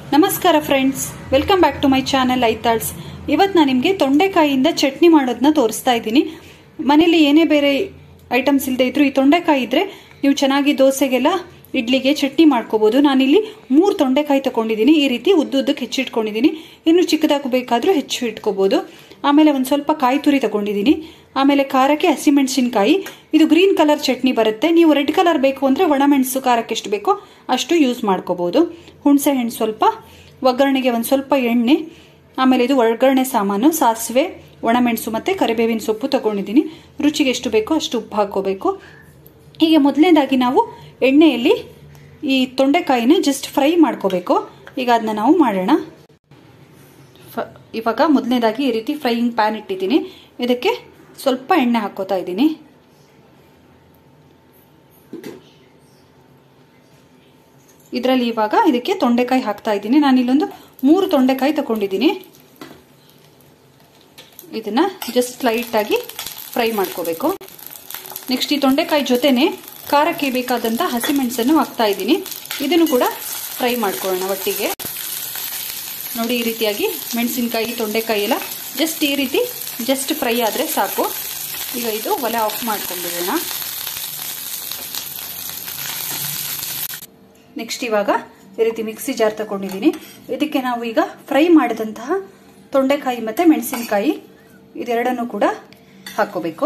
ನಮಸ್ಕಾರ friends welcome back to my channel Aithals ಇವತ್ತು ನಾನು ನಿಮಗೆ ತೊಂಡೆಕಾಯಿಯಿಂದ ಚಟ್ನಿ ಮಾಡೋದನ್ನ ತೋರಿಸ್ತಾ ಇದ್ದೀನಿ ಮನೇಲಿ ಏನೇ ಬೇರೆ ಐಟಮ್ಸ್ ಇಲ್ಲದೆ ಇದ್ರು ಈ ತೊಂಡೆಕಾಯಿ ಇದ್ರೆ ನೀವು ಚೆನ್ನಾಗಿ ದೋಸೆಗೆಲ್ಲ ಇಡ್ಲಿಗೆ ಚಟ್ನಿ ಮಾಡ್ಕೋಬಹುದು ನಾನಿಲ್ಲಿ ಮೂರು ತೊಂಡೆಕಾಯಿ ತಗೊಂಡಿದ್ದೀನಿ ಈ ರೀತಿ ಉದ್ದುದ್ದಕ್ಕೆ ಹೆಚ್ಚಿಟ್ಕೊಂಡಿದ್ದೀನಿ ಇನ್ನು ಚಿಕ್ಕದಾಗಿ ಬೇಕಾದರೂ ಹೆಚ್ಚು ಇಟ್ಕೋಬಹುದು ಆಮೇಲೆ ಒಂದು ಸ್ವಲ್ಪ ಕಾಯಿ ತುರಿ ತಗೊಂಡಿದ್ದೀನಿ ಆಮೇಲೆ ಖಾರಕ್ಕೆ ಹಸಿಮೆಣಸಿನಕಾಯಿ ಇದು ಗ್ರೀನ್ ಕಲರ್ ಚಟ್ನಿ ಬರುತ್ತೆ ನೀವು ರೆಡ್ ಕಲರ್ ಬೇಕು ಅಂದರೆ ಒಣಮೆಣಸು ಖಾರಕ್ಕೆ ಎಷ್ಟು ಬೇಕೋ ಅಷ್ಟು ಯೂಸ್ ಮಾಡ್ಕೋಬಹುದು ಹುಣಸೆ ಹಣ್ಣು ಸ್ವಲ್ಪ ಒಗ್ಗರಣೆಗೆ ಒಂದು ಸ್ವಲ್ಪ ಎಣ್ಣೆ ಆಮೇಲೆ ಇದು ಒಗ್ಗರಣೆ ಸಾಮಾನು ಸಾಸಿವೆ ಒಣಮೆಣಸು ಮತ್ತು ಕರಿಬೇವಿನ ಸೊಪ್ಪು ತಗೊಂಡಿದ್ದೀನಿ ರುಚಿಗೆ ಎಷ್ಟು ಬೇಕೋ ಅಷ್ಟು ಉಪ್ಪು ಹಾಕೋಬೇಕು ಹೀಗೆ ಮೊದಲನೇದಾಗಿ ನಾವು ಎಣ್ಣೆಯಲ್ಲಿ ಈ ತೊಂಡೆಕಾಯಿನ ಜಸ್ಟ್ ಫ್ರೈ ಮಾಡ್ಕೋಬೇಕು ಈಗ ಅದನ್ನ ನಾವು ಮಾಡೋಣ ಇವಾಗ ಮೊದಲನೇದಾಗಿ ಈ ರೀತಿ ಫ್ರೈಯಿಂಗ್ ಪ್ಯಾನ್ ಇಟ್ಟಿದ್ದೀನಿ ಇದಕ್ಕೆ ಸ್ವಲ್ಪ ಎಣ್ಣೆ ಹಾಕೋತಾ ಇದ್ದೀನಿ ಇದರಲ್ಲಿ ಇವಾಗ ಇದಕ್ಕೆ ತೊಂಡೆಕಾಯಿ ಹಾಕ್ತಾ ಇದ್ದೀನಿ ನಾನು ಇಲ್ಲೊಂದು ಮೂರು ತೊಂಡೆಕಾಯಿ ತಗೊಂಡಿದ್ದೀನಿ ಇದನ್ನ ಜಸ್ಟ್ ಲೈಟ್ ಆಗಿ ಫ್ರೈ ಮಾಡ್ಕೋಬೇಕು ನೆಕ್ಸ್ಟ್ ಈ ತೊಂಡೆಕಾಯಿ ಜೊತೆನೆ ಖಾರಕ್ಕೆ ಬೇಕಾದಂಥ ಹಸಿಮೆಣಸನ್ನು ಹಾಕ್ತಾ ಇದ್ದೀನಿ ಇದನ್ನು ಕೂಡ ಫ್ರೈ ಮಾಡ್ಕೊಳ್ಳೋಣ ಒಟ್ಟಿಗೆ ನೋಡಿ ಈ ರೀತಿಯಾಗಿ ಮೆಣಸಿನಕಾಯಿ ತೊಂಡೆಕಾಯಿ ಎಲ್ಲ ಜಸ್ಟ್ ಈ ರೀತಿ ಜಸ್ಟ್ ಫ್ರೈ ಆದರೆ ಸಾಕು ಈಗ ಇದು ಒಲೆ ಆಫ್ ಮಾಡ್ಕೊಂಡ್ಬಿಡೋಣ ನೆಕ್ಸ್ಟ್ ಇವಾಗ ಈ ರೀತಿ ಮಿಕ್ಸಿ ಜಾರ್ ತಗೊಂಡಿದ್ದೀನಿ ಇದಕ್ಕೆ ನಾವು ಈಗ ಫ್ರೈ ಮಾಡಿದಂತಹ ತೊಂಡೆಕಾಯಿ ಮತ್ತು ಮೆಣಸಿನಕಾಯಿ ಇದೆರಡನ್ನು ಕೂಡ ಹಾಕೋಬೇಕು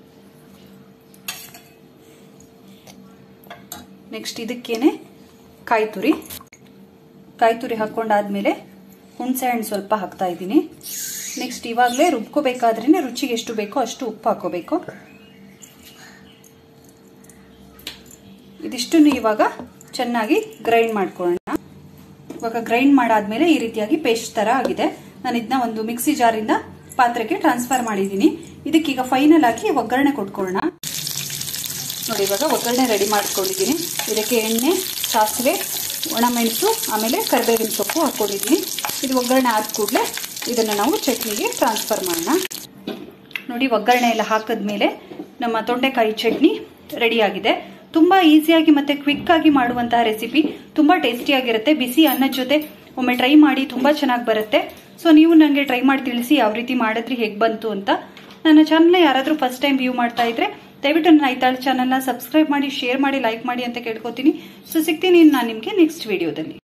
ನೆಕ್ಸ್ಟ್ ಇದಕ್ಕೇನೆ ಕಾಯಿ ತುರಿ ಕಾಯಿ ತುರಿ ಹಾಕೊಂಡಾದ್ಮೇಲೆ ಹುಣಸೆ ಹಣ್ಣು ಸ್ವಲ್ಪ ಹಾಕ್ತಾ ಇದ್ದೀನಿ ನೆಕ್ಸ್ಟ್ ಇವಾಗಲೇ ರುಬ್ಕೋಬೇಕಾದ್ರೇನೆ ರುಚಿಗೆ ಎಷ್ಟು ಬೇಕೋ ಅಷ್ಟು ಉಪ್ಪು ಹಾಕೋಬೇಕು ಇದಿಷ್ಟನ್ನು ಇವಾಗ ಚೆನ್ನಾಗಿ ಗ್ರೈಂಡ್ ಮಾಡ್ಕೊಳ್ಳೋಣ ಇವಾಗ ಗ್ರೈಂಡ್ ಮಾಡಾದ್ಮೇಲೆ ಈ ರೀತಿಯಾಗಿ ಪೇಸ್ಟ್ ತರ ಆಗಿದೆ ನಾನು ಇದನ್ನ ಒಂದು ಮಿಕ್ಸಿ ಜಾರಿಂದ ಪಾತ್ರೆಗೆ ಟ್ರಾನ್ಸ್ಫರ್ ಮಾಡಿದ್ದೀನಿ ಇದಕ್ಕೀಗ ಫೈನಲ್ ಆಗಿ ಒಗ್ಗರಣೆ ಕೊಟ್ಕೊಳ್ಳೋಣ ನೋಡಿ ಇವಾಗ ಒಗ್ಗರಣೆ ರೆಡಿ ಮಾಡ್ಕೊಂಡಿದ್ದೀನಿ ಇದಕ್ಕೆ ಎಣ್ಣೆ ಸಾಸಿವೆ ಒಣಮೆಣಸು ಆಮೇಲೆ ಕರಿಬೇವಿನ ಸೊಪ್ಪು ಹಾಕ್ಕೊಂಡಿದ್ದೀನಿ ಇದು ಒಗ್ಗರಣೆ ಆದ ಕೂಡಲೇ ಇದನ್ನು ನಾವು ಚಟ್ನಿಗೆ ಟ್ರಾನ್ಸ್ಫರ್ ಮಾಡೋಣ ನೋಡಿ ಒಗ್ಗರಣೆ ಎಲ್ಲ ಹಾಕಿದ್ಮೇಲೆ ನಮ್ಮ ತೊಂಡೆಕಾಯಿ ಚಟ್ನಿ ರೆಡಿಯಾಗಿದೆ ತುಂಬಾ ಈಸಿಯಾಗಿ ಮತ್ತೆ ಕ್ವಿಕ್ ಆಗಿ ಮಾಡುವಂತಹ ರೆಸಿಪಿ ತುಂಬಾ ಟೇಸ್ಟಿಯಾಗಿರುತ್ತೆ ಬಿಸಿ ಅನ್ನದ ಜೊತೆ ಒಮ್ಮೆ ಟ್ರೈ ಮಾಡಿ ತುಂಬಾ ಚೆನ್ನಾಗಿ ಬರುತ್ತೆ ಸೊ ನೀವು ನನಗೆ ಟ್ರೈ ಮಾಡಿ ತಿಳಿಸಿ ಯಾವ ರೀತಿ ಮಾಡಿದ್ರಿ ಹೇಗೆ ಬಂತು ಅಂತ ನನ್ನ ಚಾನಲ್ನ ಯಾರಾದರೂ ಫಸ್ಟ್ ಟೈಮ್ ವ್ಯೂ ಮಾಡ್ತಾ ಇದ್ರೆ ದಯವಿಟ್ಟು ನನ್ನ ಐತಾಳ್ ಚಾನಲ್ನ ಸಬ್ಸ್ಕ್ರೈಬ್ ಮಾಡಿ ಶೇರ್ ಮಾಡಿ ಲೈಕ್ ಮಾಡಿ ಅಂತ ಕೇಳ್ಕೊತೀನಿ ಸೊ ಸಿಗ್ತೀನಿ ನಾನು ನಿಮಗೆ ನೆಕ್ಸ್ಟ್ ವಿಡಿಯೋದಲ್ಲಿ